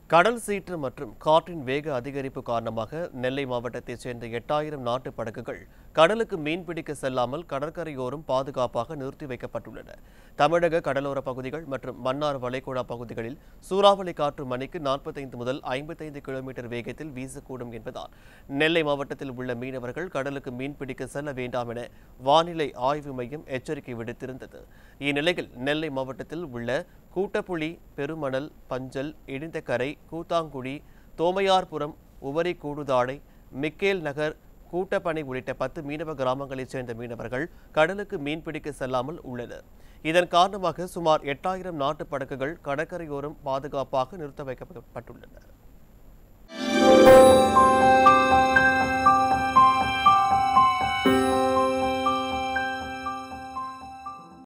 கடல் சீற்று மற்றும் காற்றின் வேக அதிகரிப்பு காரணமாக நெல்லை மாவட்டத்தைச் சேர்ந்த எட்டாயிரம் நாட்டு படகுகள் கடலுக்கு மீன்பிடிக்க செல்லாமல் கடற்கரையோரம் பாதுகாப்பாக நிறுத்தி வைக்கப்பட்டுள்ளன தமிழக கடலோர பகுதிகள் மற்றும் மன்னார் வளைகுடா பகுதிகளில் சூறாவளி காற்று மணிக்கு நாற்பத்தைந்து முதல் ஐம்பத்தைந்து கிலோமீட்டர் வேகத்தில் வீசக்கூடும் என்பதால் நெல்லை மாவட்டத்தில் உள்ள மீனவர்கள் கடலுக்கு மீன்பிடிக்க செல்ல வேண்டாம் என வானிலை ஆய்வு மையம் எச்சரிக்கை விடுத்திருந்தது இந்நிலையில் நெல்லை மாவட்டத்தில் உள்ள கூட்டப்புலி பெருமணல் பஞ்சல் இடிந்தக்கரை கூத்தாங்குடி தோமையார்புரம் உவரி கூடுதாடை மிக்கேல் நகர் கூட்டப்பனை உள்ளிட்ட பத்து மீனவ கிராமங்களைச் சேர்ந்த மீனவர்கள் கடலுக்கு மீன்பிடிக்க செல்லாமல் உள்ளனர் இதன் காரணமாக சுமார் எட்டாயிரம் நாட்டு படகுகள் கடற்கரையோரம் பாதுகாப்பாக நிறுத்த வைக்கப்பட்டுள்ளன